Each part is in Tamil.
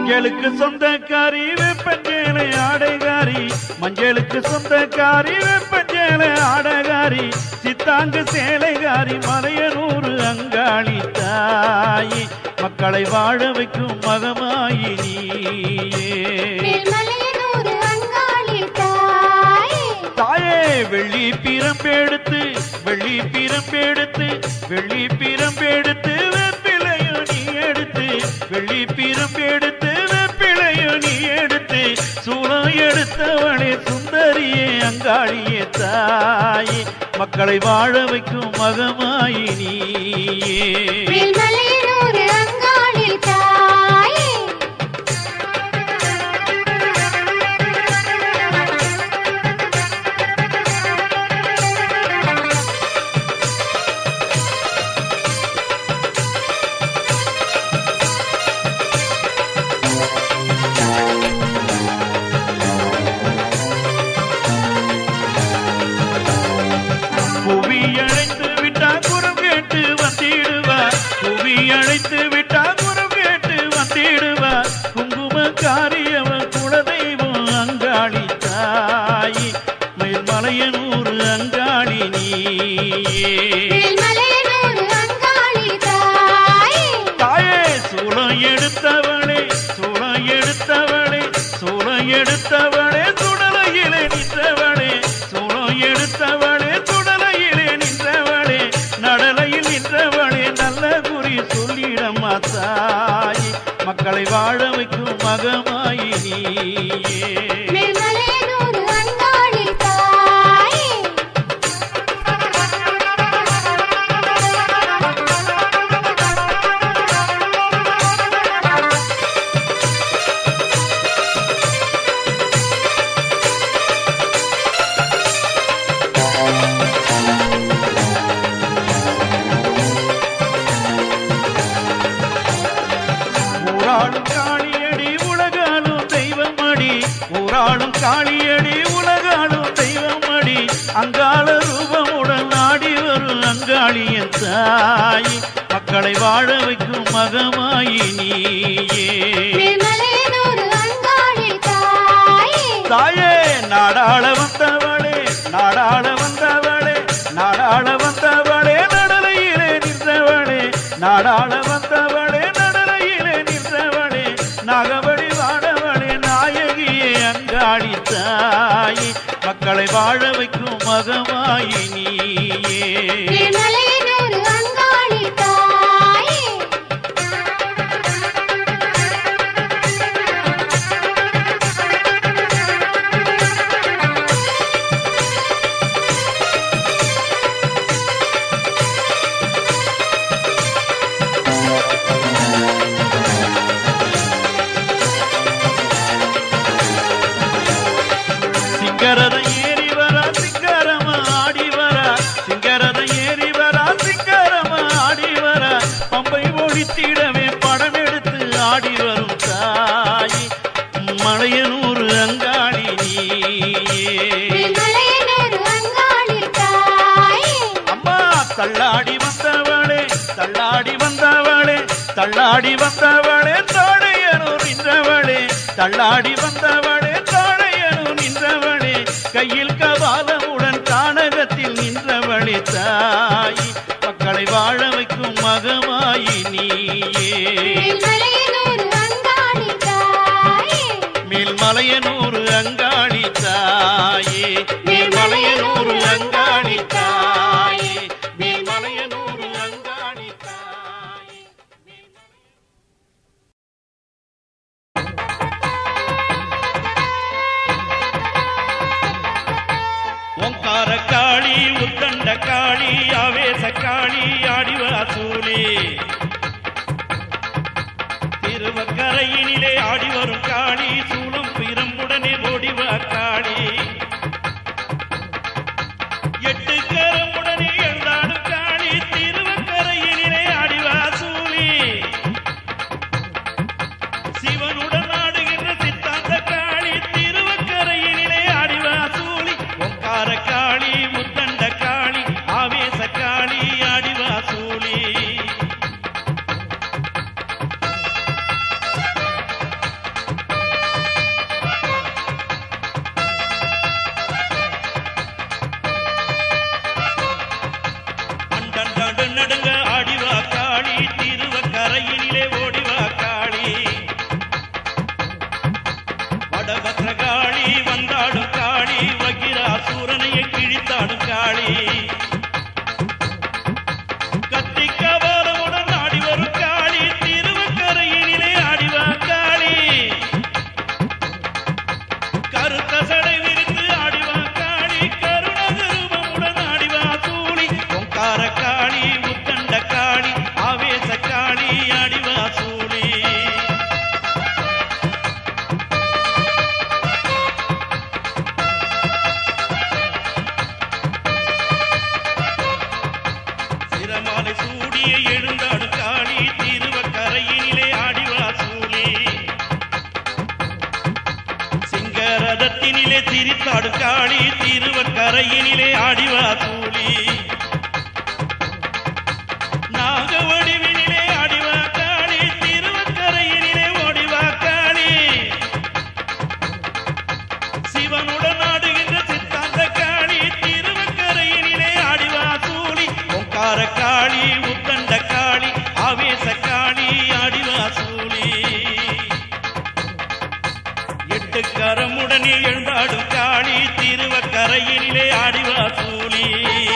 மஞ்சளுக்கு சொந்தக்காரி வெப்பஞ்சேலை ஆடைகாரி மஞ்சளுக்கு சொந்தக்காரி வெப்பஞ்சேலை ஆடைகாரி சித்தாங்கு சேலைகாரி மலையனூர் அங்காளி தாயி மக்களை வாழ வைக்கும் மகமாயி நீயே மேல்மலையனூர் அங்காளி தாயே தாயே வெள்ளி பிரம்பெடுத்து வெள்ளி பிரம்பெடுத்து வெள்ளி பிரம்பெடுத்து வெப்பிலையும் நீ எடுத்து வெள்ளி பிரம்பெடுத்து வெப்பிலையும் நீ எடுத்து சூளம் எடுத்தவளே சுந்தரியே அங்காளியே தாயே மக்களை வாழ வைக்கும் மகமாயி நீயே மேல்மலையனூர் அங்காளி தாயே புவி அழைத்து விட்டா குரம் கேட்டு வந்திடுவா புவி அழைத்து விட்டா குரம் கேட்டு வந்திடுவா குங்கும காரியவன் குலதெய்வம் அங்காளி தாயி மேல்மலையனூர் அங்காளி நீயே மேல்மலையனூர் அங்காளி தாயே தாயே சூளம் எடுத்தவளே சூளம் எடுத்தவளே சூளம் எடுத்தவளே சுடலையிலே நின்றவளே சூளம் எடுத்தவளே சுடலையிலே நின்றவளே நடலையில் நின்றவளே நல்ல குறி சொல்லிடம்மா தாய் மக்களை வாழ வைக்கும் மகமாயி நீயே மேல்மலையனூர் அங்காளி தாயே ஊராளும் காளியடி உலகாலும் தெய்வமடி ஊராளும் காளியடி உலகாலும் தெய்வமடி அங்காள ரூபமுடன் ஆடி வரும் அங்காளியன் தாய் மக்களை வாழ வைக்கும் மகமாயி நீயே மேல்மலையனூர் அங்காளி தாயே தாயே நாடாள வந்தவளே நாடாள வந்தவளே நாடாள வந்தவளே நடலையிலே நின்றவளே நாடாள வந்தவளே நடலையிலே நின்றவளே நாகவழி வாடவளே நாயகியே அங்காளி தாய் மக்களை வாழ வைக்கும் மகமாயி நீயே மேல்மலையனூர் அங்காளி தாயே சிங்கரத ஏறி வரா சிங்கரமா ஆடி வரா சிங்கரத ஏறி வரா சிங்கரமா ஆடி வரா பம்பை ஒழித்திடவே படம் எடுத்து ஆடி வரும் தாய் மலையனூர் அங்காளி நீயே மேல்மலையனூர் அங்காளி தாயே அம்மா தள்ளாடி வந்தவளே தள்ளாடி வந்தவளே தள்ளாடி வந்தவளே தோழையனூர் நின்றவளே தள்ளாடி வந்தவளே தோழையனூர் நின்றவளே கையில் கபாலமுடன் கானகத்தில் நின்றவளே தாய் மக்களை வாழ வைக்கும் மகமாயி நீயே மேல்மலையனூர் அங்காளி தாயே மேல்மலையனூர் அங்காளி தாயே மேல்மலையனூர் அங்காளி தாயே மேல்மலையனூர் அங்காளி தாயே ஓங்கார காளி உத்தண்ட காளி ஆவேச காளி ஆடிவாசூலே திருவக்கரையினிலே ஆடி வரும் காளி சூளம் பிரம்புடனே ஓடிவா காளி எட்டு கரமுடனே எழுந்தாடும் காளி திருவக்கரையினிலே ஆடிவா சூலி சிவனுடன் ஆடுகின்ற சித்தாந்த காளி திருவக்கரையினிலே ஆடிவா சூலி ஒங்கார காளி முத்தண்ட காளி ஆவேச காளி ஆடிவா சூலி ரதத்தினிலே திரித்தாடு காளி திருவக்கரையினிலே ஆடிவா தூளி நாக வடிவினிலே ஆடிவா காளி திருவக்கரையினிலே ஓடிவா காளி சிவனுடன் ஆடுகின்ற சித்தாந்த காளி திருவக்கரையினிலே ஆடிவா தூளி ஓங்கார காளி உத்தண்ட காளி ஆவேச காளி ஆடிவா சூளி எட்டு கரமுடனே எழுந்தாடும் காளி திருவக்கரையினிலே ஆடிவா சூளி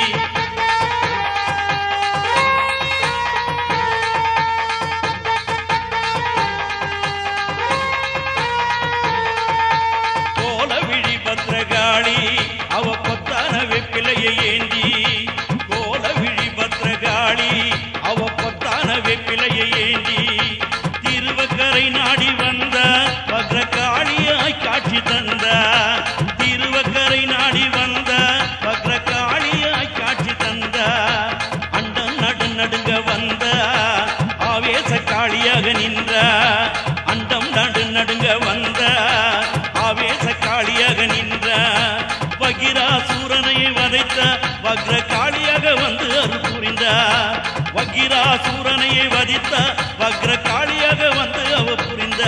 கோல விழி பத்ரகாளி அவ கொத்தான வெப்பிலையை ஏந்தி கோல விழி பத்ரகாளி அவ கொத்தான வெப்பிலையை ஏந்தி திருவக்கரை நாடி வந்த பத்ரகாளியாய் காட்சி தந்த திருவக்கரை நாடி வந்த பத்ரகாளியாய் காட்சி தந்த அண்டம் நடு நடுங்க வந்த ஆவேச காளியாக நின்ற அண்டம் நடு நடுங்க வந்த ஆவேச காளியாக நின்ற வகிராசூரனை வதைத்த வக்ர காளியாக வந்து அருள் புரிந்த வகிராசூரனை வதித்த வக்ர காளியாக வந்து அவ புரிந்த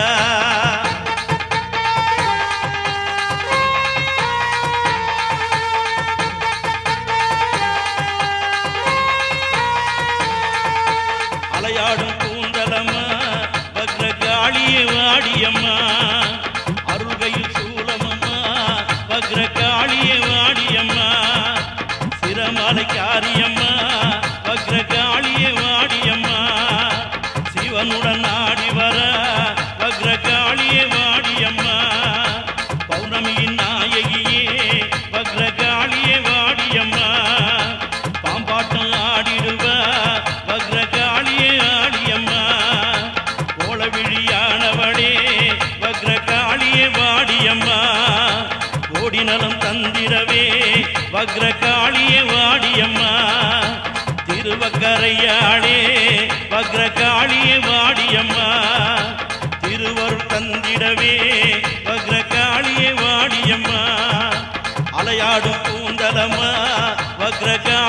அலையாடும் கூந்தலம்மா வக்ர காளியே வாடியம்மா அருள்கையில் சூலமம்மா வக்ர காளியே வாடியம்மா சிரமலை காரியம்மா வக்ர காளியே வாடியம்மா சிவனுடன் ஆடி வர வக்ர காளியே வாடியம்மா பௌர்ணமியின் நாயகியே வக்ர காளியே வாடியம்மா பாம்பாட்டம் ஆடிடுவ வக்ர காளியே ஆடியம்மா கோல விழியானவளே வக்ர காளியே வாடியம்மா கோடி நலம் தந்திரவே வக்ர காளியே வாடியம்மா திருவக்கரையாளே வக்ர காளியே வாடியம்மா திருவருள் தந்திடவே வக்ர காளியே வாடியம்மா அலையாடும் பூந்தலம்மா வக்ர